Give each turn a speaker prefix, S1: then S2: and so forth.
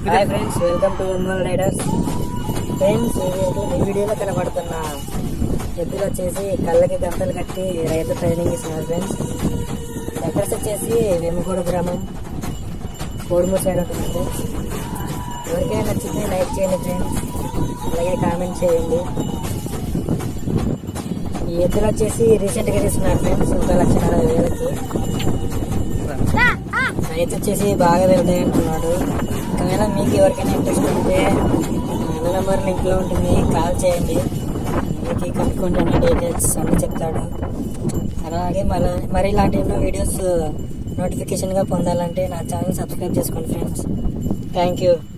S1: hi friends welcome to Ongole riders friends ఈ వీడియోలో కనబడుతున్న ఎద్దులు వచ్చేసి కళ్ళకి గంటలు కట్టి రైతు ట్రైనింగ్ ఇస్తున్నారు ఫ్రెండ్స్ అడ్రస్ వచ్చేసి వెమ్మగూడ గ్రామం కోడుమూరు సైడ్ ఉంటుంది ఫ్రెండ్స్ ఎవరికైనా నచ్చితే లైక్ చేయండి ఫ్రెండ్స్ అలాగే కామెంట్ చేయండి ఈ ఎద్దులు వచ్చేసి రీసెంట్గా తీసుకున్నారు ఫ్రెండ్స్ ఒక లక్ష నలభై వేలకి రైతు వచ్చేసి బాగా వెళ్తాయి అంటున్నాడు ఒకవేళ మీకు ఎవరికైనా ఇంట్రెస్ట్ ఉంటే నా నెంబర్ లింక్లో ఉంటుంది కాల్ చేయండి మీకు కనుక్కోండి అన్ని డీటెయిల్స్ అన్ని చెప్తాడు అలాగే మన మరి ఇలాంటి ఎన్నో వీడియోస్ నోటిఫికేషన్గా పొందాలంటే నా ఛానల్ సబ్స్క్రైబ్ చేసుకోండి ఫ్రెండ్స్ థ్యాంక్ యూ